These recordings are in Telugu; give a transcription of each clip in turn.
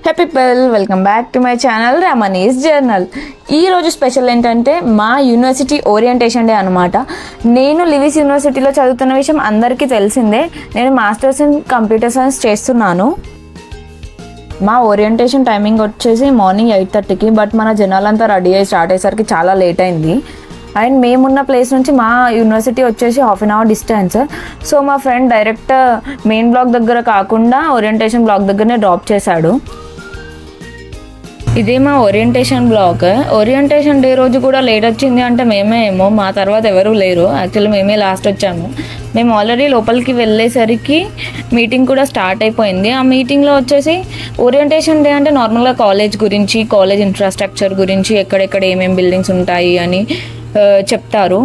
hey people welcome back to my channel Ramani's journal ఈ రోజు స్పెషల్ ఏంటంటే మా యూనివర్సిటీ ఓరియంటేషన్ డే అనమాట నేను లివిస్ యూనివర్సిటీలో చదువుతున్న విషయం అందరికీ తెలిసిందే నేను మాస్టర్స్ ఇన్ కంప్యూటర్ సైన్స్ చేస్తున్నాను మా ఓరియంటేషన్ టైమింగ్ వచ్చేసి మార్నింగ్ ఎయిట్ థర్టీకి బట్ మన జనాలంతా రెడీ అయ్యి స్టార్ట్ అయ్యేసరికి చాలా లేట్ అయింది అండ్ మేమున్న ప్లేస్ నుంచి మా యూనివర్సిటీ వచ్చేసి half an hour distance so మా ఫ్రెండ్ డైరెక్ట్ మెయిన్ బ్లాక్ దగ్గర కాకుండా ఓరియంటేషన్ బ్లాక్ దగ్గరనే డ్రాప్ చేశాడు ఇదే మా ఓరియంటేషన్ బ్లాక్ ఓరియంటేషన్ డే రోజు కూడా లేట్ వచ్చింది అంటే మేమే ఏమో మా తర్వాత ఎవరు లేరు యాక్చువల్లీ మేమే లాస్ట్ వచ్చాము మేము ఆల్రెడీ లోపలికి వెళ్ళేసరికి మీటింగ్ కూడా స్టార్ట్ అయిపోయింది ఆ మీటింగ్లో వచ్చేసి ఓరియంటేషన్ డే అంటే నార్మల్గా కాలేజ్ గురించి కాలేజ్ ఇన్ఫ్రాస్ట్రక్చర్ గురించి ఎక్కడెక్కడ ఏమేమి బిల్డింగ్స్ ఉంటాయి అని ఆ, చెప్తారు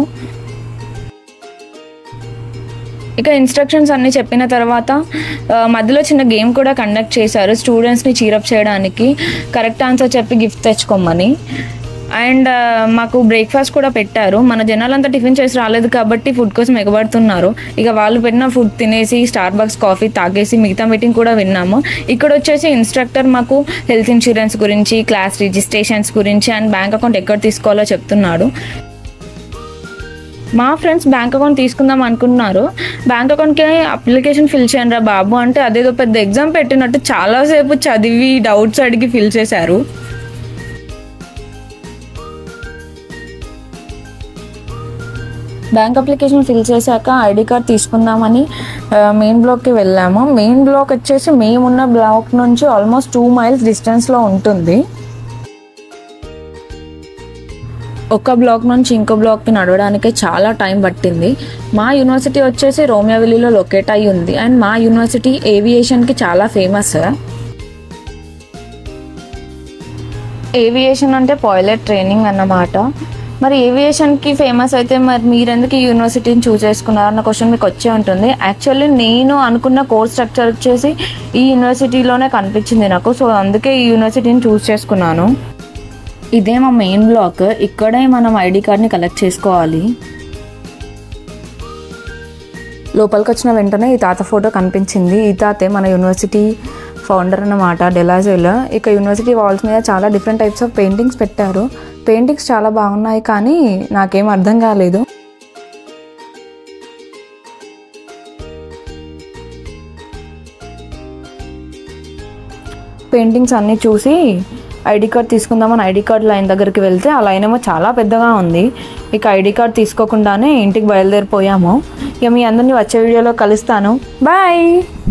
ఇక ఇన్స్ట్రక్షన్స్ అన్నీ చెప్పిన తర్వాత ఆ, మధ్యలో చిన్న గేమ్ కూడా కండక్ట్ చేశారు స్టూడెంట్స్ని చీరప్ చేయడానికి కరెక్ట్ ఆన్సర్ చెప్పి గిఫ్ట్ తెచ్చుకోమని అండ్ ఆ, మాకు బ్రేక్ఫాస్ట్ కూడా పెట్టారు మన జనాలంతా టిఫిన్ చేసి రాలేదు కాబట్టి ఫుడ్ కోసం ఎగబడుతున్నారు ఇక వాళ్ళు పెట్టిన ఫుడ్ తినేసి స్టార్ బక్స్ కాఫీ తాగేసి మిగతా మీటింగ్ కూడా విన్నాము ఇక్కడ వచ్చేసి ఇన్స్ట్రక్టర్ మాకు హెల్త్ ఇన్సూరెన్స్ గురించి క్లాస్ రిజిస్ట్రేషన్స్ గురించి అండ్ బ్యాంక్ అకౌంట్ ఎక్కడ తీసుకోవాలో చెప్తున్నాడు మా ఫ్రెండ్స్ బ్యాంక్ అకౌంట్ తీసుకుందాం అనుకున్నారు బ్యాంక్ అకౌంట్కి అప్లికేషన్ ఫిల్ చేయండి రా బాబు అంటే అదేదో పెద్ద ఎగ్జామ్ పెట్టినట్టు చాలాసేపు చదివి డౌట్స్ అడిగి ఫిల్ చేశారు బ్యాంక్ అప్లికేషన్ ఫిల్ చేశాక ఐడి కార్డ్ తీసుకుందామని మెయిన్ బ్లాక్కి వెళ్ళాము మెయిన్ బ్లాక్ వచ్చేసి మేమున్న బ్లాక్ నుంచి ఆల్మోస్ట్ టూ మైల్స్ డిస్టెన్స్లో ఉంటుంది ఒక బ్లాక్ నుంచి ఇంకో బ్లాక్కి నడవడానికి చాలా టైం పట్టింది మా యూనివర్సిటీ వచ్చేసి రోమియోవిల్లీలో లొకేట్ అయి ఉంది అండ్ మా యూనివర్సిటీ ఏవియేషన్కి చాలా ఫేమస్ ఏవియేషన్ అంటే పైలట్ ట్రైనింగ్ అన్నమాట మరి ఏవియేషన్కి ఫేమస్ అయితే మరి మీరెందుకు ఈ యూనివర్సిటీని చూస్ చేసుకున్నారు అన్న క్వశ్చన్ మీకు వచ్చే ఉంటుంది యాక్చువల్లీ నేను అనుకున్న కోర్స్ స్ట్రక్చర్ వచ్చేసి ఈ యూనివర్సిటీలోనే కనిపించింది నాకు సో అందుకే ఈ యూనివర్సిటీని చూస్ చేసుకున్నాను ఇదే మా మెయిన్ బ్లాక్ ఇక్కడే మనం ఐడి కార్డ్ని కలెక్ట్ చేసుకోవాలి లోపలికి వచ్చిన వెంటనే ఈ తాత ఫోటో కనిపించింది ఈ తాతే మన యూనివర్సిటీ ఫౌండర్ అన్నమాట డెలాజోల్ ఇక యూనివర్సిటీ వాల్స్ మీద చాలా డిఫరెంట్ టైప్స్ ఆఫ్ పెయింటింగ్స్ పెట్టారు పెయింటింగ్స్ చాలా బాగున్నాయి కానీ నాకేం అర్థం కాలేదు పెయింటింగ్స్ అన్నీ చూసి ఐడి కార్డ్ తీసుకుందామని ఐడి కార్డ్ లైన్ దగ్గరికి వెళ్తే ఆ లైన్ ఏమో చాలా పెద్దగా ఉంది ఇక ఐడి కార్డ్ తీసుకోకుండానే ఇంటికి బయలుదేరిపోయాము ఇక మీ అందరినీ వచ్చే వీడియోలో కలుస్తాను బాయ్